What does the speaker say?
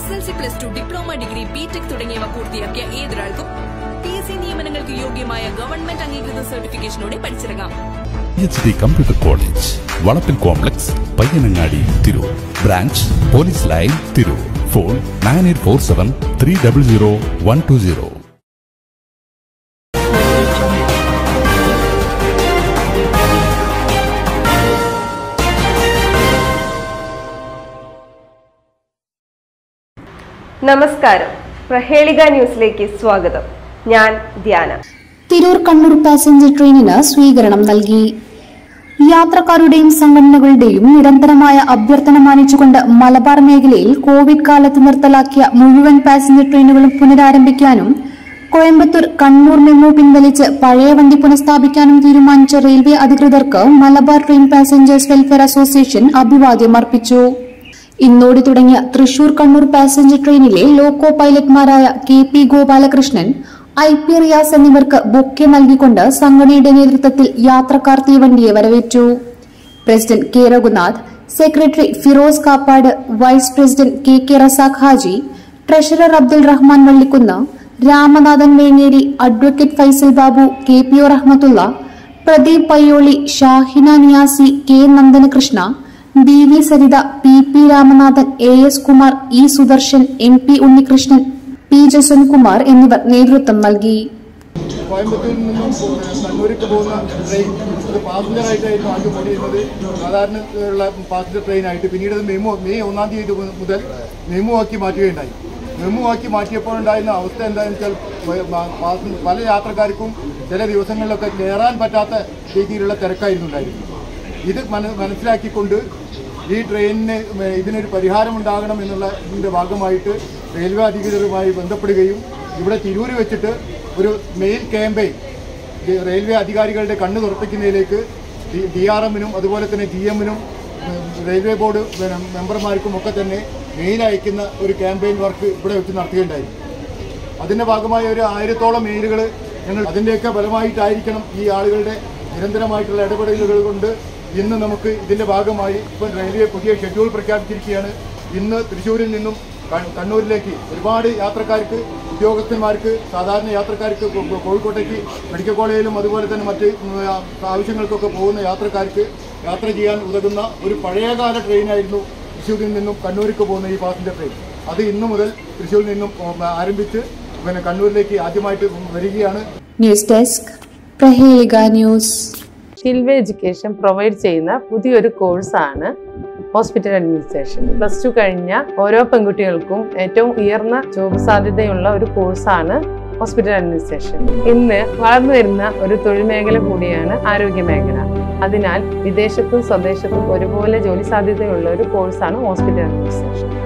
S L C plus two diploma degree BTech തുടങ്ങിയവ പൂർത്തിയാക്കിയ ഏതൊരാൾക്കും പി എസ് സി നിയമനങ്ങൾക്ക് യോഗ്യമായ ഗവൺമെന്റ് അംഗീകൃത സർട്ടിഫിക്കേഷനോടെ പഠിച്ചിറങ്ങാം P H D computer college വളപ്പിൽ complex Payyanangadi Tirur branch police line Tirur phone nine eight four seven three double zero one two zero നമസ്കാരം പ്രഹേളിക ന്യൂസിലേക്ക് സ്വാഗതം ഞാൻ ധ്യാന തിരൂർ കണ്ണൂർ പാസഞ്ചർ ട്രെയിനിന് സ്വീകരണം നൽകി യാത്രക്കാരുടെയും സംഘടനകളുടെയും നിരന്തരമായ അഭ്യർത്ഥന മാനിച്ചുകൊണ്ട് മലബാർ മേഖലയിൽ കോവിഡ് കാലത്ത് നിർത്തലാക്കിയ മുഴുവൻ പാസഞ്ചർ ട്രെയിനുകളും പുനരാരംഭിക്കാനും കോയമ്പത്തൂർ കണ്ണൂർ മെമു പിൻവലിച്ച് പഴയ വണ്ടി പുനഃസ്ഥാപിക്കാനും തീരുമാനിച്ച റെയിൽവേ അധികൃതർക്ക് Malabar train passengers welfare association അഭിവാദ്യം അർപ്പിച്ചു ഇന്നോടി തുടങ്ങിയ തൃശൂർ കണ്ണൂർ പാസഞ്ചർ ട്രെയിനിലെ ലോക്കോ പൈലറ്റ്മാരായ K P Gopalakrishnan I P Riyas എന്നിവർക്ക് ബൊക്കെ നൽകിക്കൊണ്ട് സംഘടനയുടെ നേതൃത്വത്തിൽ യാത്രക്കാർ തീവണ്ടിയെ വരവേറ്റു president K Raghunath secretary Firoz Kappad vice president K K Razak Haji treasurer Abdul Rahman Vallikkunnu Ramanathan Vengeri advocate Faisal Babu K P O Rahmathulla Pradeep Payyoli Shahina Niyasi K Nandanakrishna B V Saritha P P Ramanathan A S Kumar E Sudarshan M P Unnikrishnan P Jasankumar എന്നിവർ നേതൃത്വം നൽകി കോയമ്പത്തൂരിൽ നിന്നും കണ്ണൂർക്ക് പോകുന്ന ട്രെയിൻ അത് പാസഞ്ചറായിട്ടായിരുന്നു ആദ്യം ഓടിയിരുന്നത് സാധാരണ ഉള്ള പാസഞ്ചർ ട്രെയിനായിട്ട് പിന്നീട് അത് മെമു മെയ് ഒന്നാം തീയതി മു- മുതൽ മെമു ആക്കി മാറ്റുകയുണ്ടായി മെമു ആക്കി മാറ്റിയപ്പോഴുണ്ടായിരുന്ന അവസ്ഥ എന്താണെന്ന് വെച്ചാൽ വ- മ- പാസ- പല യാത്രക്കാർക്കും ചില ദിവസങ്ങളിലൊക്കെ കയറാൻ പറ്റാത്ത രീതിയിലുള്ള തിരക്കായിരുന്നു ഉണ്ടായിരുന്നത് ഇത് മന- മനസ്സിലാക്കിക്കൊണ്ട് ഈ ട്രെയിനിന് മേ- ഇതിനൊരു പരിഹാരം ഉണ്ടാകണം എന്നുള്ള ഇതിൻ്റെ ഭാഗമായിട്ട് റെയിൽവേ അധികൃതരുമായി ബന്ധപ്പെടുകയും ഇവിടെ തിരൂര് വെച്ചിട്ട് ഒരു മെയിൻ ക്യാമ്പയിൻ റെയിൽവേ അധികാരികളുടെ കണ്ണ് തുറപ്പിക്കുന്നതിലേക്ക് ഡി ആർ എമ്മിനും അതുപോലെ തന്നെ ജി എമ്മിനും റെയിൽവേ ബോർഡ് പിന്നെ മെമ്പർമാർക്കും ഒക്കെ തന്നെ മെയിൽ അയക്കുന്ന ഒരു ക്യാമ്പയിൻ വർക്ക് ഇവിടെ വെച്ച് നടത്തുകയുണ്ടായിരുന്നു അതിന്റെ ഭാഗമായ ഒരു ആയിരത്തോളം മെയിലുകൾ ഞങ്ങൾ അതിൻ്റെയൊക്കെ ഫലമായിട്ടായിരിക്കണം ഈ ആളുകളുടെ നിരന്തരമായിട്ടുള്ള ഇടപെടലുകൾ കൊണ്ട് ഇന്ന് നമുക്ക് ഇതിന്റെ ഭാഗമായി ഇപ്പം റെയിൽവേ പുതിയ ഷെഡ്യൂൾ പ്രഖ്യാപിച്ചിരിക്കുകയാണ് ഇന്ന് തൃശ്ശൂരിൽ നിന്നും ക- കണ്ണൂരിലേക്ക് ഒരുപാട് യാത്രക്കാർക്ക് ഉദ്യോഗസ്ഥന്മാർക്ക് സാധാരണ യാത്രക്കാർക്ക് കോ- കോ- കോഴിക്കോട്ടേക്ക് മെഡിക്കൽ കോളേജിലും അതുപോലെ തന്നെ മറ്റ് ഉം, ആ, ആവശ്യങ്ങൾക്കൊക്കെ പോകുന്ന യാത്രക്കാർക്ക് യാത്ര ചെയ്യാൻ ഉതകുന്ന ഒരു പഴയകാല ട്രെയിനായിരുന്നു തൃശ്ശൂരിൽ നിന്നും കണ്ണൂർക്ക് പോകുന്ന ഈ പാസഞ്ചർ ട്രെയിൻ അത് ഇന്നു മുതൽ തൃശ്ശൂരിൽ നിന്നും ഉം, ആരംഭിച്ച് പിന്നെ കണ്ണൂരിലേക്ക് ആദ്യമായിട്ട് വരികയാണ് ന്യൂസ് ഡെസ്ക് പ്രഹേളിക ന്യൂസ് ഷിൽവേ എഡ്യൂക്കേഷൻ പ്രൊവൈഡ് ചെയ്യുന്ന പുതിയൊരു കോഴ്സാണ് ഹോസ്പിറ്റൽ അഡ്മിനിസ്ട്രേഷൻ പ്ലസ് ടു കഴിഞ്ഞ ഓരോ പെൺകുട്ടികൾക്കും ഏറ്റവും ഉയർന്ന ജോബ് സാധ്യതയുള്ള ഒരു കോഴ്സാണ് ഹോസ്പിറ്റൽ അഡ്മിനിസ്ട്രേഷൻ ഇന്ന് വളർന്നു വരുന്ന ഒരു തൊഴിൽ മേഖല കൂടിയാണ് ആരോഗ്യ മേഖല അതിനാൽ വിദേശത്തും സ്വദേശത്തും ഒരുപോലെ ജോലി സാധ്യതയുള്ള ഒരു കോഴ്സാണ് ഹോസ്പിറ്റൽ അഡ്മിനിസ്ട്രേഷൻ